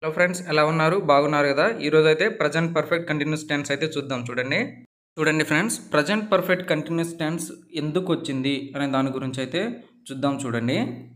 hello friends ఎలా ఉన్నారు బాగున్నారు కదా ఈరోజు అయితే ప్రజెంట్ పర్ఫెక్ట్ కంటిన్యూస్ టెన్స్ అయితే చూద్దాం చూడండి చూడండి friends present perfect continuous tense ఎందుకు వచ్చింది అనే దాని గురించి అయితే చూద్దాం చూడండి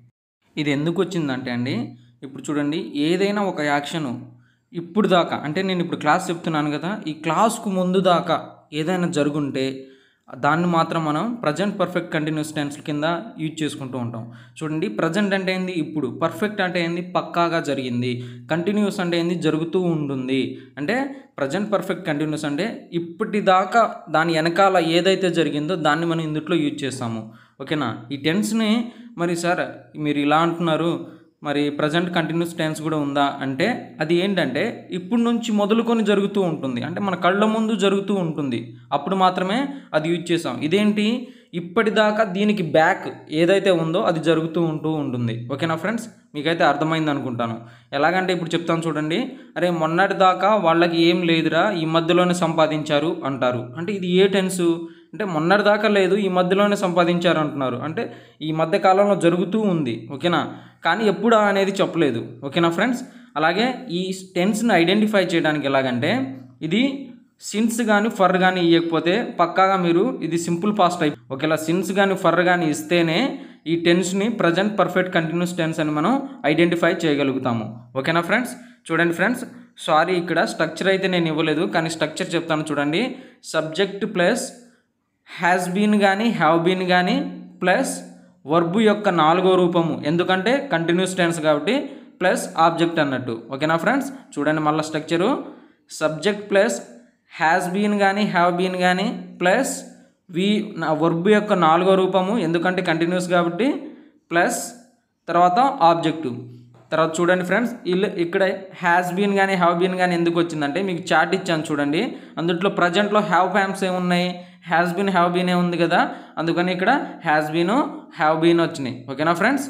ఇది ఎందుకు వచ్చిందంటే అండి ఇప్పుడు చూడండి ఏదైనా ఒక యాక్షను ఇప్పుడు దాకా అంటే నేను ఇప్పుడు క్లాస్ చెప్తున్నాను కదా ఈ క్లాస్కు ముందు దాకా ఏదైనా జరుగుంటే దాన్ని మాత్రం మనం ప్రజెంట్ పర్ఫెక్ట్ కంటిన్యూస్ టెన్స్ కింద యూజ్ చేసుకుంటూ ఉంటాం చూడండి ప్రజెంట్ అంటే ఏంది ఇప్పుడు పర్ఫెక్ట్ అంటే ఏంది పక్కాగా జరిగింది కంటిన్యూస్ అంటే ఏంది జరుగుతూ ఉంటుంది అంటే ప్రజెంట్ పర్ఫెక్ట్ కంటిన్యూస్ అంటే ఇప్పటిదాకా దాని వెనకాల ఏదైతే జరిగిందో దాన్ని మనం ఇందుట్లో యూజ్ చేస్తాము ఓకేనా ఈ టెన్స్ని మరి సార్ మీరు ఇలా అంటున్నారు మరి ప్రజెంట్ కంటిన్యూస్ టెన్స్ కూడా ఉందా అంటే అది ఏంటంటే ఇప్పుడు నుంచి మొదలుకొని జరుగుతూ ఉంటుంది అంటే మన కళ్ళ ముందు జరుగుతూ ఉంటుంది అప్పుడు మాత్రమే అది యూజ్ చేసాం ఇదేంటి ఇప్పటిదాకా దీనికి బ్యాక్ ఏదైతే ఉందో అది జరుగుతూ ఉంటూ ఉంటుంది ఓకేనా ఫ్రెండ్స్ మీకైతే అర్థమైంది అనుకుంటాను ఎలాగంటే ఇప్పుడు చెప్తాను చూడండి అరే మొన్నటి దాకా వాళ్ళకి ఏం లేదురా ఈ మధ్యలోనే సంపాదించారు అంటారు అంటే ఇది ఏ టెన్సు అంటే మొన్నటి దాకా లేదు ఈ మధ్యలోనే సంపాదించారు అంటున్నారు అంటే ఈ మధ్య కాలంలో జరుగుతూ ఉంది ఓకేనా కానీ ఎప్పుడు అనేది చెప్పలేదు ఓకేనా ఫ్రెండ్స్ అలాగే ఈ టెన్స్ని ఐడెంటిఫై చేయడానికి ఎలాగంటే ఇది సిన్స్ కానీ ఫర్ కానీ ఇవ్వకపోతే పక్కాగా మీరు ఇది సింపుల్ పాస్ట్ టైప్ ఒకవేళ సిన్స్ కానీ ఫర్ కానీ ఇస్తేనే ఈ టెన్స్ని ప్రజెంట్ పర్ఫెక్ట్ కంటిన్యూస్ టెన్స్ అని మనం ఐడెంటిఫై చేయగలుగుతాము ఓకేనా ఫ్రెండ్స్ చూడండి ఫ్రెండ్స్ సారీ ఇక్కడ స్ట్రక్చర్ అయితే నేను ఇవ్వలేదు కానీ స్ట్రక్చర్ చెప్తాను చూడండి సబ్జెక్ట్ ప్లస్ హ్యాస్ బీన్ కానీ హ్యావ్ బీన్ కానీ ప్లస్ వర్బు యొక్క నాలుగో రూపము ఎందుకంటే కంటిన్యూస్ టెన్స్ కాబట్టి ప్లస్ ఆబ్జెక్ట్ అన్నట్టు ఓకేనా ఫ్రెండ్స్ చూడండి మళ్ళీ structure subject plus has been కానీ హ్యావ్ బీన్ కానీ ప్లస్ వి వర్బు యొక్క నాలుగో రూపము ఎందుకంటే కంటిన్యూస్ కాబట్టి ప్లస్ తర్వాత ఆబ్జెక్టు తర్వాత చూడండి ఫ్రెండ్స్ ఇల్లు ఇక్కడ హ్యాస్ బీన్ కానీ హ్యావ్ బీన్ కానీ ఎందుకు వచ్చిందంటే మీకు చాట్ ఇచ్చాను చూడండి అందుట్లో ప్రజెంట్లో హ్యావ్ ఫ్యామ్స్ ఏమున్నాయి హ్యాస్ బీన్ హ్యావ్ బీన్ ఏ ఉంది కదా అందుకని ఇక్కడ హ్యాస్ బీన్ హ్యావ్ బీన్ వచ్చినాయి ఓకేనా ఫ్రెండ్స్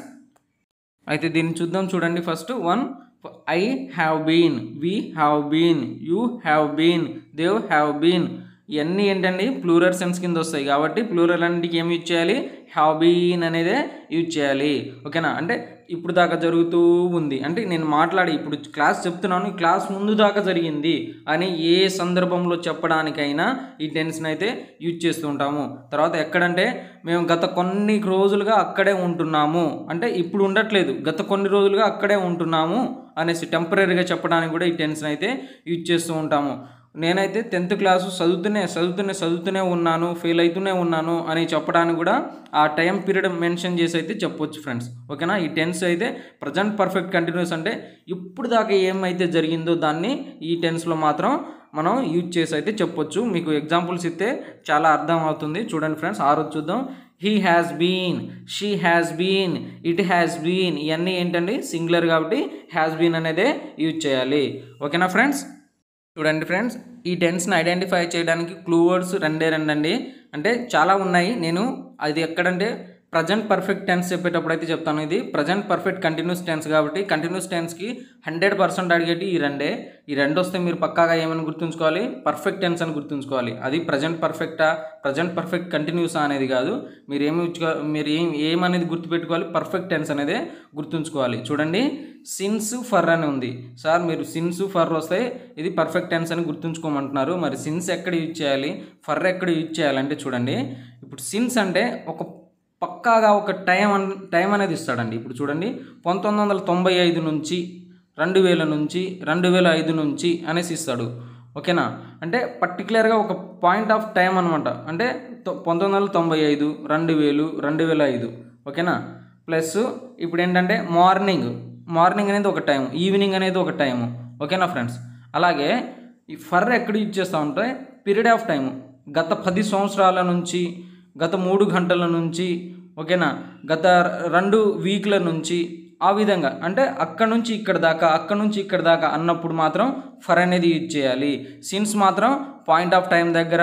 అయితే దీన్ని చూద్దాం చూడండి first one I have been we have been you have been they have been ఇవన్నీ ఏంటండి ప్లూరల్ సెన్స్ కింద వస్తాయి కాబట్టి ప్లూరల్ అన్నిటికి ఏం యూజ్ చేయాలి హ్యావ్ బీన్ అనేదే యూజ్ చేయాలి ఓకేనా అంటే ఇప్పుడు దాకా జరుగుతూ ఉంది అంటే నేను మాట్లాడి ఇప్పుడు క్లాస్ చెప్తున్నాను ఈ క్లాస్ ముందు దాకా జరిగింది అని ఏ సందర్భంలో చెప్పడానికైనా ఈ టెన్స్ని అయితే యూజ్ చేస్తూ ఉంటాము తర్వాత ఎక్కడంటే మేము గత కొన్ని రోజులుగా అక్కడే ఉంటున్నాము అంటే ఇప్పుడు ఉండట్లేదు గత కొన్ని రోజులుగా అక్కడే ఉంటున్నాము అనేసి టెంపరీగా చెప్పడానికి కూడా ఈ టెన్స్ని అయితే యూజ్ చేస్తూ ఉంటాము నేనైతే టెన్త్ క్లాసు చదువుతూనే చదువుతూనే చదువుతూనే ఉన్నాను ఫెయిల్ అవుతూనే ఉన్నాను అని చెప్పడానికి కూడా ఆ టైం పీరియడ్ మెన్షన్ చేసి అయితే చెప్పొచ్చు ఫ్రెండ్స్ ఓకేనా ఈ టెన్స్ అయితే ప్రజెంట్ పర్ఫెక్ట్ కంటిన్యూస్ అంటే ఇప్పుడు దాకా ఏమైతే జరిగిందో దాన్ని ఈ టెన్స్లో మాత్రం మనం యూజ్ చేసి అయితే చెప్పొచ్చు మీకు ఎగ్జాంపుల్స్ ఇస్తే చాలా అర్థం అవుతుంది చూడండి ఫ్రెండ్స్ ఆ రోజు చూద్దాం he has been she has been it has been ఇవన్నీ ఏంటండి సింగులర్ కాబట్టి హ్యాస్ బీన్ అనేదే యూజ్ చేయాలి ఓకేనా ఫ్రెండ్స్ చూడండి ఫ్రెండ్స్ ఈ టెన్స్ని ఐడెంటిఫై చేయడానికి క్లూ వర్డ్స్ రెండే రెండండి అంటే చాలా ఉన్నాయి నేను అది ఎక్కడంటే ప్రజెంట్ పర్ఫెక్ట్ టెన్స్ చెప్పేటప్పుడు అయితే చెప్తాను ఇది ప్రజెంట్ పర్ఫెక్ట్ కంటిన్యూస్ టెన్స్ కాబట్టి కంటిన్యూస్ టెన్స్కి హండ్రెడ్ పర్సెంట్ అడిగేటి ఈ రెండే ఈ రెండు వస్తే మీరు పక్కాగా ఏమని గుర్తుంచుకోవాలి పర్ఫెక్ట్ టెన్స్ అని గుర్తుంచుకోవాలి అది ప్రజెంట్ పర్ఫెక్టా ప్రజెంట్ పర్ఫెక్ట్ కంటిన్యూసా అనేది కాదు మీరు ఏమి ఉంచుకో- మీరు ఏం ఏమనేది గుర్తుపెట్టుకోవాలి పర్ఫెక్ట్ టెన్స్ అనేదే గుర్తుంచుకోవాలి చూడండి సిన్స్ ఫర్ అని ఉంది సార్ మీరు సిన్స్ ఫర్ వస్తే ఇది పర్ఫెక్ట్ టెన్స్ అని గుర్తుంచుకోమంటున్నారు మరి సిన్స్ ఎక్కడ యూజ్ చేయాలి ఫర్ ఎక్కడ యూజ్ చేయాలంటే చూడండి ఇప్పుడు సిన్స్ అంటే ఒక పక్కాగా ఒక టైం అన్ టైం అనేది ఇస్తాడండి ఇప్పుడు చూడండి పంతొమ్మిది వందల తొంభై ఐదు నుంచి రెండు వేల నుంచి రెండు వేల ఐదు నుంచి అనేసి ఇస్తాడు ఓకేనా అంటే పర్టికులర్గా ఒక పాయింట్ ఆఫ్ టైం అనమాట అంటే తొ- పంతొమ్మిది వందల తొంభై ఐదు రెండు వేలు రెండు వేల ఐదు ఓకేనా ప్లస్ ఇప్పుడు ఏంటంటే మార్నింగ్ మార్నింగ్ అనేది ఒక టైం ఈవినింగ్ అనేది ఒక టైము ఓకేనా ఫ్రెండ్స్ అలాగే ఈ ఫర్ ఎక్కడ యూజ్ చేస్తూ ఉంటే పీరియడ్ ఆఫ్ టైం గత పది సంవత్సరాల నుంచి గత మూడు గంటల నుంచి ఓకేనా గత రెండు వీక్ల నుంచి ఆ విధంగా అంటే అక్కడ నుంచి ఇక్కడ దాకా అక్కడ నుంచి ఇక్కడ దాకా అన్నప్పుడు మాత్రం ఫర్ అనేది యూజ్ చేయాలి సిన్స్ మాత్రం పాయింట్ ఆఫ్ టైం దగ్గర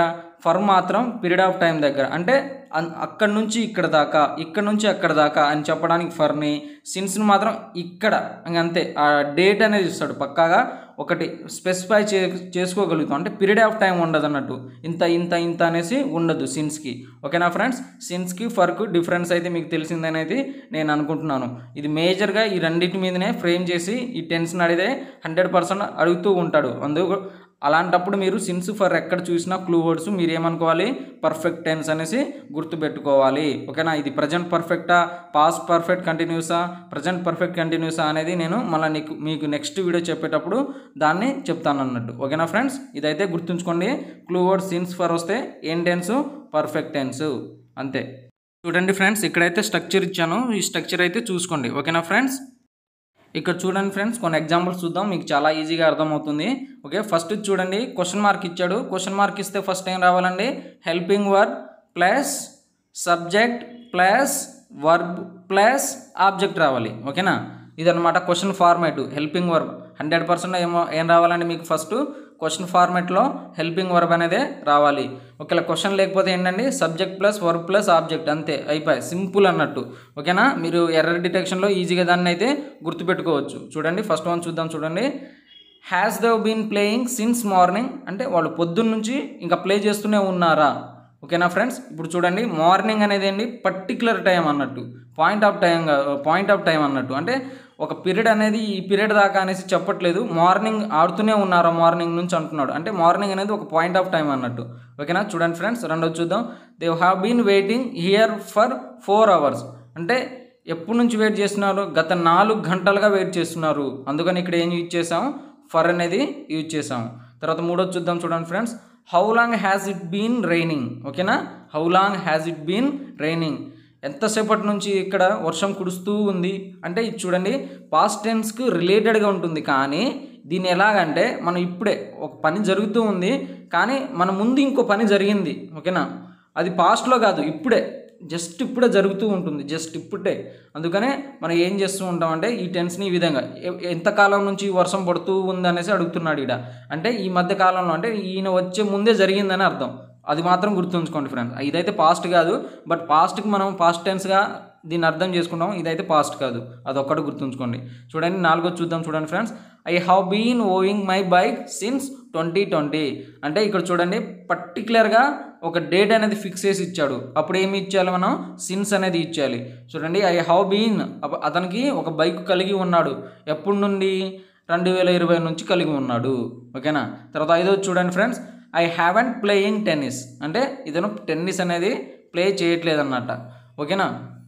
ఫర్ మాత్రం పీరియడ్ ఆఫ్ టైం దగ్గర అంటే అన్- అక్కడ నుంచి ఇక్కడ దాకా ఇక్కడ నుంచి అక్కడ దాకా అని చెప్పడానికి ఫర్ని సిన్స్ని మాత్రం ఇక్కడ ఇంక అంతే ఆ డేట్ అనేది ఇస్తాడు పక్కాగా ఒకటి స్పెసిఫై చే చేసుకోగలుగుతాం అంటే పీరియడ్ ఆఫ్ టైం ఉండదు అన్నట్టు ఇంత ఇంత ఇంత అనేసి ఉండదు సిన్స్కి ఓకేనా ఫ్రెండ్స్ సిన్స్కి ఫర్కు డిఫరెన్స్ అయితే మీకు తెలిసిందనేది నేను అనుకుంటున్నాను ఇది మేజర్గా ఈ రెండింటి మీదనే ఫ్రేమ్ చేసి ఈ టెన్స్ని అడిగితే హండ్రెడ్ పర్సెంట్ అడుగుతూ ఉంటాడు అందుకు అలాంటప్పుడు మీరు సిన్స్ ఫర్ ఎక్కడ చూసినా క్లూ వర్డ్స్ మీరు ఏమనుకోవాలి పర్ఫెక్ట్ టెన్స్ అనేసి గుర్తుపెట్టుకోవాలి ఓకేనా ఇది ప్రజెంట్ పర్ఫెక్టా పాస్ట్ పర్ఫెక్ట్ కంటిన్యూసా ప్రజెంట్ పర్ఫెక్ట్ కంటిన్యూసా అనేది నేను మళ్ళీ నీకు మీకు నెక్స్ట్ వీడియో చెప్పేటప్పుడు దాన్ని చెప్తాను అన్నట్టు ఓకేనా ఫ్రెండ్స్ ఇదైతే గుర్తుంచుకోండి క్లూ వర్డ్ సిన్స్ ఫర్ వస్తే ఏం టెన్స్ పర్ఫెక్ట్ టెన్స్ అంతే చూడండి ఫ్రెండ్స్ ఇక్కడైతే స్ట్రక్చర్ ఇచ్చాను ఈ స్ట్రక్చర్ అయితే చూసుకోండి ఓకేనా ఫ్రెండ్స్ ఇక్కడ చూడండి ఫ్రెండ్స్ కొన్ని ఎగ్జాంపుల్స్ చూద్దాం మీకు చాలా ఈజీగా అర్థమవుతుంది ఓకే ఫస్ట్ చూడండి క్వశ్చన్ మార్క్ ఇచ్చాడు క్వశ్చన్ మార్క్ ఇస్తే ఫస్ట్ ఏం రావాలండి helping verb plus subject plus verb plus object రావాలి ఓకేనా ఇదన్నమాట question format helping verb hundred percent ఏమో ఏం రావాలండి మీకు ఫస్ట్ క్వశ్చన్ ఫార్మేట్లో హెల్పింగ్ వర్బ్ అనేది రావాలి ఒకవేళ క్వశ్చన్ లేకపోతే ఏంటండి subject plus verb plus object అంతే అయిపోయి సింపుల్ అన్నట్టు ఓకేనా మీరు ఎర్రర్ డిటెక్షన్లో ఈజీగా దాన్ని అయితే గుర్తుపెట్టుకోవచ్చు చూడండి ఫస్ట్ వన్ చూద్దాం చూడండి has Dave been playing since morning అంటే వాళ్ళు పొద్దున్న నుంచి ఇంకా ప్లే చేస్తూనే ఉన్నారా ఓకేనా ఫ్రెండ్స్ ఇప్పుడు చూడండి మార్నింగ్ అనేది ఏంటి పర్టికులర్ టైం అన్నట్టు point of time point of time అన్నట్టు అంటే ఒక పీరియడ్ అనేది ఈ పీరియడ్ దాకా అనేసి చెప్పట్లేదు మార్నింగ్ ఆడుతూనే ఉన్నారా మార్నింగ్ నుంచి అంటున్నాడు అంటే మార్నింగ్ అనేది ఒక పాయింట్ ఆఫ్ టైం అన్నట్టు ఓకేనా చూడండి ఫ్రెండ్స్ రెండోది చూద్దాం they have been waiting here for four hours అంటే ఎప్పటి నుంచి వెయిట్ చేస్తున్నారు గత నాలుగు గంటలుగా వెయిట్ చేస్తున్నారు అందుకని ఇక్కడ ఏం యూజ్ చేసాం ఫర్ అనేది యూజ్ చేసాం తర్వాత మూడోది చూద్దాం చూడండి friends how long has it been raining ఓకేనా how long has it been raining ఎంతసేపటి నుంచి ఇక్కడ వర్షం కురుస్తూ ఉంది అంటే ఇది చూడండి పాస్ట్ టెన్స్కి రిలేటెడ్గా ఉంటుంది కానీ దీన్ని ఎలాగంటే మనం ఇప్పుడే ఒక పని జరుగుతూ ఉంది కానీ మన ముందు ఇంకో పని జరిగింది ఓకేనా అది పాస్ట్లో కాదు ఇప్పుడే జస్ట్ ఇప్పుడే జరుగుతూ ఉంటుంది జస్ట్ ఇప్పుడే అందుకనే మనం ఏం చేస్తూ ఉంటామంటే ఈ టెన్స్ని ఈ విధంగా ఎ- ఎంతకాలం నుంచి ఈ వర్షం పడుతూ ఉంది అనేసి అడుగుతున్నాడు ఈడ అంటే ఈ మధ్య కాలంలో అంటే ఈయన వచ్చే ముందే జరిగిందని అర్థం అది మాత్రం గుర్తుంచుకోండి ఫ్రెండ్స్ ఇదైతే పాస్ట్ కాదు బట్ పాస్ట్కి మనం పాస్ట్ టెన్స్గా దీన్ని అర్థం చేసుకుంటాం ఇదైతే పాస్ట్ కాదు అదొక్కటి గుర్తుంచుకోండి చూడండి నాలుగో చూద్దాం చూడండి friends I have been owing my bike since twenty twenty అంటే ఇక్కడ చూడండి పర్టికులర్గా ఒక డేట్ అనేది ఫిక్స్ చేసి ఇచ్చాడు అప్పుడు ఏమి ఇచ్చాలి మనం సిన్స్ అనేది ఇచ్చేయాలి చూడండి ఐ హ్యావ్ బీన్ అతనికి ఒక బైక్ కలిగి ఉన్నాడు ఎప్పటి నుండి రెండు వేల ఇరవై నుంచి కలిగి ఉన్నాడు ఓకేనా తర్వాత ఐదో చూడండి friends I haven't playing tennis అంటే ఇతను టెన్నిస్ అనేది ప్లే చేయట్లేదు అన్నమాట ఓకేనా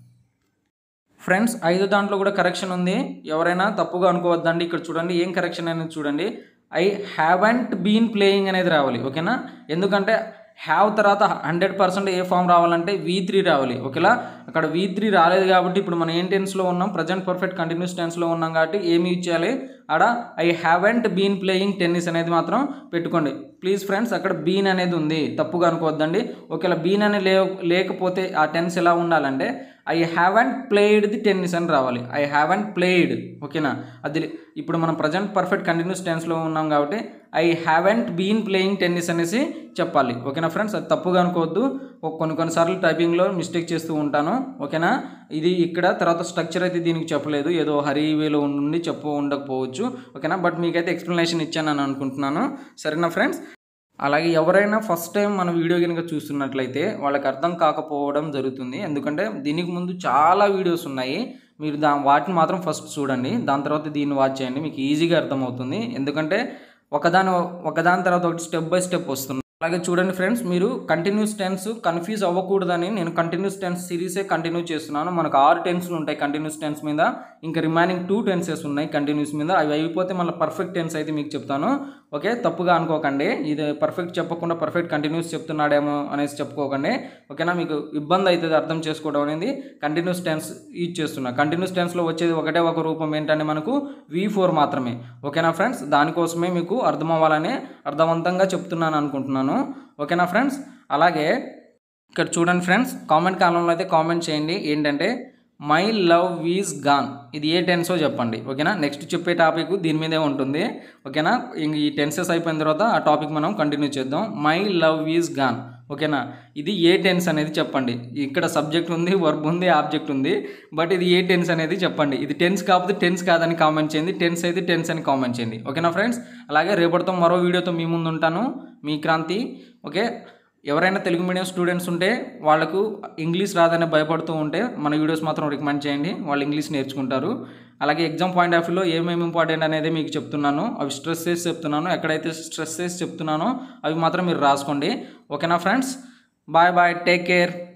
ఫ్రెండ్స్ ఐదో దాంట్లో కూడా కరెక్షన్ ఉంది ఎవరైనా తప్పుగా అనుకోవద్దండి ఇక్కడ చూడండి ఏం కరెక్షన్ అనేది చూడండి ఐ హ్యావెంట్ బీన్ ప్లేయింగ్ అనేది రావాలి ఓకేనా ఎందుకంటే హ్యావ్ తర్వాత హండ్రెడ్ పర్సెంట్ ఏ ఫామ్ రావాలంటే వీ త్రీ రావాలి ఓకేలా అక్కడ వీ త్రీ రాలేదు కాబట్టి ఇప్పుడు మనం ఏం టెన్స్లో ఉన్నాం ప్రజెంట్ పర్ఫెక్ట్ కంటిన్యూస్ టెన్స్లో ఉన్నాం కాబట్టి ఏమి ఇచ్చేయాలి ఆడ I haven't been playing tennis అనేది మాత్రం పెట్టుకోండి ప్లీజ్ ఫ్రెండ్స్ అక్కడ బీన్ అనేది ఉంది తప్పుగా అనుకోవద్దండి ఒకవేళ బీన్ అనేది లే లేకపోతే ఆ టెన్స్ ఎలా ఉండాలంటే I haven't played the tennis అని రావాలి ఐ హ్యావెంట్ ప్లేయిడ్ ఓకేనా అది ఇప్పుడు మనం ప్రజెంట్ పర్ఫెక్ట్ కంటిన్యూస్ టెన్స్లో ఉన్నాం కాబట్టి I haven't been playing tennis అనేసి చెప్పాలి ఓకేనా ఫ్రెండ్స్ అది తప్పుగా అనుకోవద్దు ఒక కొన్ని కొన్నిసార్లు టైపింగ్లో మిస్టేక్ చేస్తూ ఉంటాను ఓకేనా ఇది ఇక్కడ తర్వాత స్ట్రక్చర్ అయితే దీనికి చెప్పలేదు ఏదో హరీ వేలో ఉండి చెప్పు ఉండకపోవచ్చు ఓకేనా బట్ మీకైతే ఎక్స్ప్లెనేషన్ ఇచ్చానని అనుకుంటున్నాను సరేనా ఫ్రెండ్స్ అలాగే ఎవరైనా ఫస్ట్ టైం మన వీడియో కనుక చూస్తున్నట్లయితే వాళ్ళకి అర్థం కాకపోవడం జరుగుతుంది ఎందుకంటే దీనికి ముందు చాలా వీడియోస్ ఉన్నాయి మీరు దా వాటిని మాత్రం ఫస్ట్ చూడండి దాని తర్వాత దీన్ని వాచ్ చేయండి మీకు ఈజీగా అర్థమవుతుంది ఎందుకంటే ఒకదాని ఒకదాని తర్వాత ఒకటి స్టెప్ బై స్టెప్ వస్తుంది అలాగే చూడండి ఫ్రెండ్స్ మీరు కంటిన్యూస్ టెన్స్ కన్ఫ్యూజ్ అవ్వకూడదని నేను కంటిన్యూస్ టెన్స్ సిరీసే కంటిన్యూ చేస్తున్నాను మనకు ఆరు టెన్స్లు ఉంటాయి కంటిన్యూస్ టెన్స్ మీద ఇంకా రిమైనింగ్ టూ టెన్సెస్ ఉన్నాయి కంటిన్యూస్ మీద అవి అయిపోతే మళ్ళీ పర్ఫెక్ట్ టెన్స్ అయితే మీకు చెప్తాను ఓకే తప్పుగా అనుకోకండి ఇది పర్ఫెక్ట్ చెప్పకుండా పర్ఫెక్ట్ కంటిన్యూస్ చెప్తున్నాడేమో అనేసి చెప్పుకోకండి ఓకేనా మీకు ఇబ్బంది అవుతుంది అర్థం చేసుకోవడం అనేది కంటిన్యూస్ టెన్స్ యూజ్ చేస్తున్నా కంటిన్యూస్ టెన్స్లో వచ్చేది ఒకటే ఒక రూపం ఏంటంటే మనకు వి ఫోర్ మాత్రమే ఓకేనా ఫ్రెండ్స్ దానికోసమే మీకు అర్థం అవ్వాలని అర్థవంతంగా చెప్తున్నాను అనుకుంటున్నాను ఓకేనా ఫ్రెండ్స్ అలాగే ఇక్కడ చూడండి ఫ్రెండ్స్ కామెంట్ కాలంలో అయితే కామెంట్ చేయండి ఏంటంటే మై లవ్ ఈజ్ గాన్ ఇది ఏ టెన్సో చెప్పండి ఓకేనా నెక్స్ట్ చెప్పే టాపిక్ దీని మీదే ఉంటుంది ఓకేనా ఇంక ఈ టెన్సెస్ అయిపోయిన తర్వాత ఆ టాపిక్ మనం కంటిన్యూ చేద్దాం మై లవ్ ఈజ్ గాన్ ఓకేనా ఇది ఏ టెన్స్ అనేది చెప్పండి ఇక్కడ సబ్జెక్ట్ ఉంది వర్బ్ ఉంది ఆబ్జెక్ట్ ఉంది బట్ ఇది ఏ టెన్స్ అనేది చెప్పండి ఇది టెన్స్ కాకపోతే టెన్స్ కాదని కామెంట్ చేయండి టెన్స్ అయితే టెన్స్ అని కామెంట్ చేయండి ఓకేనా ఫ్రెండ్స్ అలాగే రేపటితో మరో వీడియోతో మీ ముందు ఉంటాను మీ క్రాంతి ఓకే ఎవరైనా తెలుగు మీడియం స్టూడెంట్స్ ఉంటే వాళ్ళకు ఇంగ్లీష్ రాదని భయపడుతూ ఉంటే మన వీడియోస్ మాత్రం రికమెండ్ చేయండి వాళ్ళు ఇంగ్లీష్ నేర్చుకుంటారు అలాగే ఎగ్జామ్ పాయింట్ ఆఫ్ వ్యూలో ఏమేమి ఇంపార్టెంట్ అనేది మీకు చెప్తున్నాను అవి స్ట్రెస్ చేసి చెప్తున్నాను ఎక్కడైతే స్ట్రెస్ చేసి చెప్తున్నానో అవి మాత్రం మీరు రాసుకోండి ఓకేనా friends bye bye take care